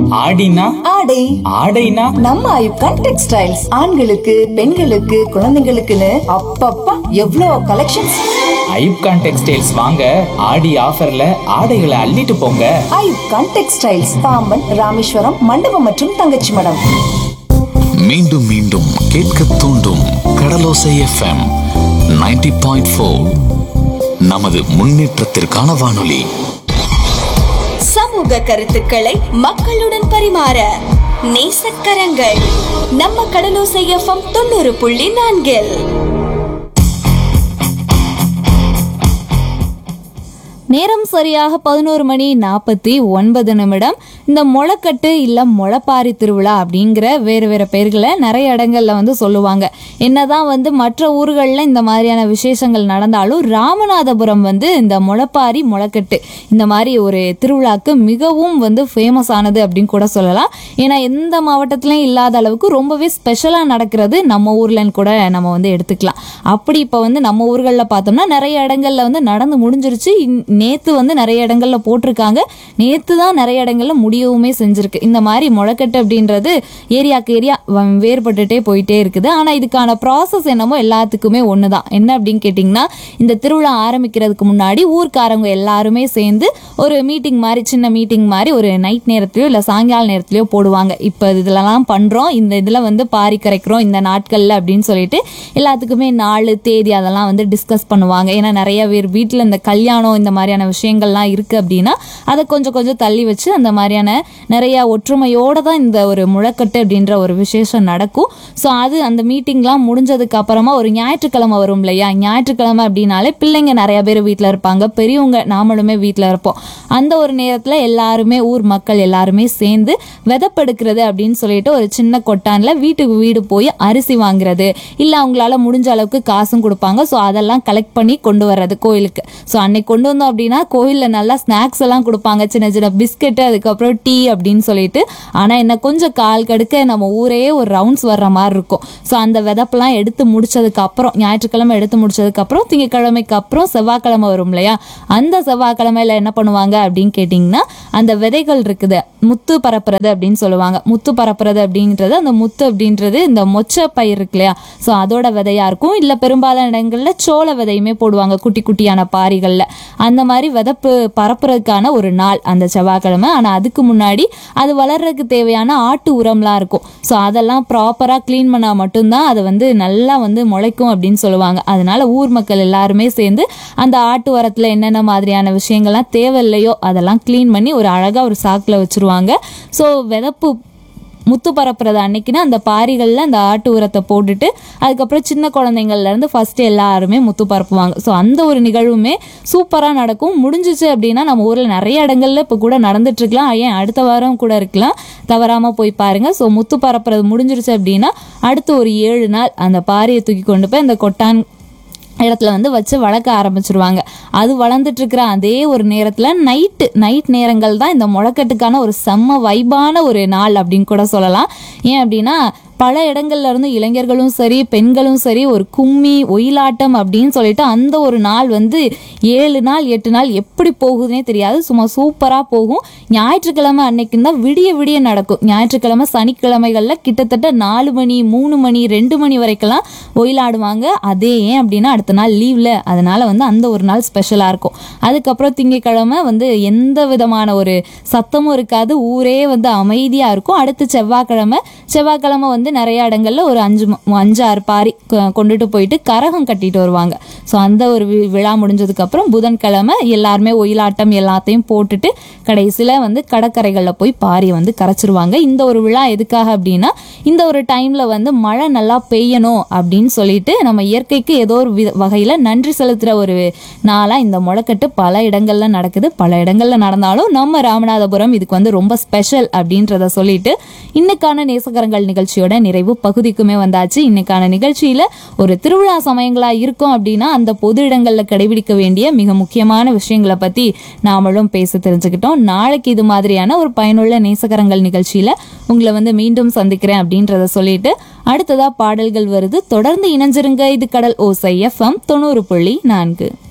ஆடினா ஆடை ஆடைனா நம்ம ஐப்கான் டெக்ஸ்டைல்ஸ் ஆண்களுக்கு பெண்களுக்கு குழந்தைங்களுக்குன்னு அப்பப்பா எவ்வளோ கலெக்ஷன்ஸ் ஐப்கான் டெக்ஸ்டைல்ஸ் வாங்க ஆடி ஆஃபர்ல ஆடைகளை அள்ளிட்டு போங்க ஐப்கான் டெக்ஸ்டைல்ஸ் பாம்பன் ராமேஸ்வரம் மண்டபம் மற்றும் தங்கச்சி மடம் மீண்டும் மீண்டும் கேட்க தூண்டும் கடலோசை எஃப்எம் 90.4 பாயிண்ட் நமது முன்னேற்றத்திற்கான வானொலி சமூக கருத்துக்களை மக்களுடன் பரிமாற நேசக்கரங்கள் நம்ம கடலோசை எஃப்எம் தொண்ணூறு புள்ளி நான்கில் நேரம் சரியாக பதினோரு மணி நாற்பத்தி ஒன்பது நிமிடம் இந்த முளைக்கட்டு இல்லை முளைப்பாரி திருவிழா அப்படிங்கிற வேறு வேறு பெயர்களை நிறைய இடங்கள்ல வந்து சொல்லுவாங்க என்னதான் வந்து மற்ற ஊர்களில் இந்த மாதிரியான விசேஷங்கள் நடந்தாலும் ராமநாதபுரம் வந்து இந்த முளைப்பாரி முளைக்கட்டு இந்த மாதிரி ஒரு திருவிழாக்கு மிகவும் வந்து ஃபேமஸ் ஆனது அப்படின்னு கூட சொல்லலாம் ஏன்னா எந்த மாவட்டத்திலையும் இல்லாத அளவுக்கு ரொம்பவே ஸ்பெஷலாக நடக்கிறது நம்ம ஊர்லன்னு கூட நம்ம வந்து எடுத்துக்கலாம் அப்படி இப்போ வந்து நம்ம ஊர்களில் பார்த்தோம்னா நிறைய இடங்கள்ல வந்து நடந்து முடிஞ்சிருச்சு நேற்று வந்து நிறைய இடங்கள்ல போட்டிருக்காங்க நேற்று தான் நிறைய இடங்கள்ல முடியவுமே செஞ்சிருக்கு இந்த மாதிரி முளைக்கட்டு அப்படின்றது ஏரியாக்கு ஏரியா வேறுபட்டுட்டே போயிட்டே இருக்குது ஆனால் இதுக்கான ப்ராசஸ் என்னமோ எல்லாத்துக்குமே ஒன்று தான் என்ன அப்படின்னு கேட்டிங்கன்னா இந்த திருவிழா ஆரம்பிக்கிறதுக்கு முன்னாடி ஊர்க்காரங்க எல்லாருமே சேர்ந்து ஒரு மீட்டிங் மாதிரி சின்ன மீட்டிங் மாதிரி ஒரு நைட் நேரத்துலையோ இல்லை சாயங்கால நேரத்துலையோ போடுவாங்க இப்போ இதுலலாம் பண்ணுறோம் இந்த இதில் வந்து பாரி கரைக்கிறோம் இந்த நாட்களில் அப்படின்னு சொல்லிட்டு எல்லாத்துக்குமே நாலு தேதி அதெல்லாம் வந்து டிஸ்கஸ் பண்ணுவாங்க ஏன்னா நிறைய பேர் வீட்டில் இந்த கல்யாணம் இந்த மாதிரியான விஷயங்கள்லாம் இருக்குது அப்படின்னா அதை கொஞ்சம் கொஞ்சம் தள்ளி வச்சு அந்த மாதிரியான நிறைய ஒற்றுமையோடு தான் இந்த ஒரு முழக்கட்டு அப்படின்ற ஒரு விசேஷம் நடக்கும் ஸோ அது அந்த மீட்டிங்லாம் முடிஞ்சதுக்கு அப்புறமா ஒரு ஞாயிற்றுக்கிழமை வரும் இல்லையா ஞாயிற்றுக்கிழமை அப்படின்னாலே பிள்ளைங்க நிறைய பேர் வீட்டில் இருப்பாங்க பெரியவங்க நாமளுமே வீட்டில் இருப்போம் அந்த ஒரு நேரத்தில் எல்லாருமே ஊர் மக்கள் எல்லாருமே சேர்ந்து விதப்பெடுக்கிறது அப்படின்னு சொல்லிட்டு ஒரு சின்ன கொட்டான்ல வீட்டுக்கு வீடு போய் அரிசி வாங்குறது இல்லை அவங்களால முடிஞ்ச அளவுக்கு காசும் கொடுப்பாங்க ஸோ அதெல்லாம் கலெக்ட் பண்ணி கொண்டு வர்றது கோயிலுக்கு ஸோ அன்னைக்கு கொண்டு வந்தோம் அப்படின்னா கோயிலில் நல்லா ஸ்நாக்ஸ் எல்லாம் கொடுப்பாங்க சின்ன சின்ன பிஸ்கெட்டு அதுக்கப்புறம் டீ அப்படின்னு சொல்லிட்டு ஆனால் என்ன கொஞ்சம் கால் கடுக்க நம்ம ஊரே ஒரு ரவுண்ட்ஸ் வர்ற மாதிரி இருக்கும் ஸோ அந்த விதப்பெல்லாம் எடுத்து முடிச்சதுக்கு அப்புறம் ஞாயிற்றுக்கிழமை எடுத்து முடிச்சதுக்கு அப்புறம் திங்கக்கிழமைக்கு அப்புறம் செவ்வாய்க்கிழமை வரும் இல்லையா அந்த செவ்வாய்க்கிழமையில என்ன பண்ணுவாங்க அப்படின்னு கேட்டிங்கன்னா அந்த விதைகள் இருக்குது முத்து பரப்புறது அப்படின்னு சொல்லுவாங்க முத்து பரப்புறது அப்படின்றது அந்த முத்து அப்படின்றது இந்த மொச்சை பயிர் இருக்கு இல்லையா ஸோ அதோட விதையா இருக்கும் இல்லை பெரும்பாலான இடங்கள்ல சோள விதையுமே போடுவாங்க குட்டி குட்டியான பாரிகளில் அந்த மாதிரி விதப்பு பரப்புறதுக்கான ஒரு நாள் அந்த செவ்வாய்க்கிழமை ஆனால் அதுக்கு முன்னாடி அது வளர்றதுக்கு தேவையான ஆட்டு உரம்லாம் இருக்கும் ஸோ அதெல்லாம் ப்ராப்பராக க்ளீன் பண்ணால் மட்டும்தான் அது வந்து நல்லா வந்து முளைக்கும் அப்படின்னு சொல்லுவாங்க அதனால ஊர் மக்கள் எல்லாருமே சேர்ந்து அந்த ஆட்டு உரத்தில் என்னென்ன மாதிரியான விஷயங்கள்லாம் தேவையில்லையோ அதெல்லாம் க்ளீன் பண்ணி ஒரு அழகாக ஒரு சாக்கில் வச்சுருவாங்க ஸோ விதப்பு முத்து பரப்புறது அன்னைக்குன்னா அந்த பாரிகளில் அந்த ஆட்டு உரத்தை போட்டுட்டு அதுக்கப்புறம் சின்ன குழந்தைங்கள்ல இருந்து ஃபர்ஸ்ட் எல்லாருமே முத்து பரப்புவாங்க ஸோ அந்த ஒரு நிகழ்வுமே சூப்பராக நடக்கும் முடிஞ்சிச்சு அப்படின்னா நம்ம ஊரில் நிறைய இடங்கள்ல இப்போ கூட நடந்துட்டு இருக்கலாம் ஏன் அடுத்த வாரம் கூட இருக்கலாம் தவறாமல் போய் பாருங்க ஸோ முத்து பரப்புறது முடிஞ்சிருச்சு அப்படின்னா அடுத்து ஒரு ஏழு நாள் அந்த பாரியை தூக்கி கொண்டு போய் அந்த கொட்டான் இடத்துல வந்து வச்சு வளர்க்க ஆரம்பிச்சிருவாங்க அது வளர்ந்துட்டு இருக்கிற அதே ஒரு நேரத்தில் நைட்டு நைட் நேரங்கள் தான் இந்த முளைக்கட்டுக்கான ஒரு செம்ம வைபான ஒரு நாள் அப்படின்னு கூட சொல்லலாம் ஏன் அப்படின்னா பல இடங்கள்ல இருந்து இளைஞர்களும் சரி பெண்களும் சரி ஒரு கும்மி ஒயிலாட்டம் அப்படின்னு சொல்லிட்டு அந்த ஒரு நாள் வந்து ஏழு நாள் எட்டு நாள் எப்படி போகுதுன்னே தெரியாது சும்மா சூப்பராக போகும் ஞாயிற்றுக்கிழமை அன்னைக்கு தான் விடிய விடிய நடக்கும் ஞாயிற்றுக்கிழமை சனிக்கிழமைகளில் கிட்டத்தட்ட நாலு மணி மூணு மணி ரெண்டு மணி வரைக்கெல்லாம் ஒயிலாடுவாங்க அதே ஏன் அப்படின்னா அடுத்த நாள் லீவில் அதனால வந்து அந்த ஒரு நாள் ஸ்பெஷலாக இருக்கும் அதுக்கப்புறம் திங்கக்கிழமை வந்து எந்த விதமான ஒரு சத்தமும் இருக்காது ஊரே வந்து அமைதியாக இருக்கும் அடுத்து செவ்வாய்க்கிழமை செவ்வாய்க்கிழமை வந்து நிறைய இடங்கள்ல ஒரு அஞ்சு ம- அஞ்சு ஆறு பாரி கொ- கொண்டுட்டு போயிட்டு கரகம் கட்டிட்டு வருவாங்க ஸோ அந்த ஒரு வி- விழா முடிஞ்சதுக்கப்புறம் புதன்கிழமை எல்லாருமே ஒயிலாட்டம் எல்லாத்தையும் போட்டுட்டு கடைசியில் வந்து கடற்கரைகளில் போய் பாரியை வந்து கரைச்சிருவாங்க இந்த ஒரு விழா எதுக்காக அப்படின்னா இந்த ஒரு டைமில் வந்து மழை நல்லா பெய்யணும் அப்படின்னு சொல்லிட்டு நம்ம இயற்கைக்கு ஏதோ ஒரு வித வகையில் நன்றி செலுத்துகிற ஒரு நாளாக இந்த முளைக்கட்டு பல இடங்கள்ல நடக்குது பல இடங்கள்ல நடந்தாலும் நம்ம ராமநாதபுரம் இதுக்கு வந்து ரொம்ப ஸ்பெஷல் அப்படின்றத சொல்லிட்டு இன்னைக்கான நேசகரங்கள் நிகழ்ச்சியோட நிறைவு பகுதிக்குமே வந்தாச்சு இன்னைக்கான நிகழ்ச்சியில ஒரு திருவிழா சமயங்களா இருக்கும் அப்படின்னா அந்த பொது இடங்கள்ல கடைபிடிக்க வேண்டிய மிக முக்கியமான விஷயங்களை பத்தி நாமளும் பேச தெரிஞ்சுக்கிட்டோம் நாளைக்கு இது மாதிரியான ஒரு பயனுள்ள நேசகரங்கள் நிகழ்ச்சியில உங்களை வந்து மீண்டும் சந்திக்கிறேன் அப்படின்றத சொல்லிட்டு அடுத்ததா பாடல்கள் வருது தொடர்ந்து இணைஞ்சிருங்க இது கடல் ஓசை எஃப்எம் தொண்ணூறு புள்ளி நான்கு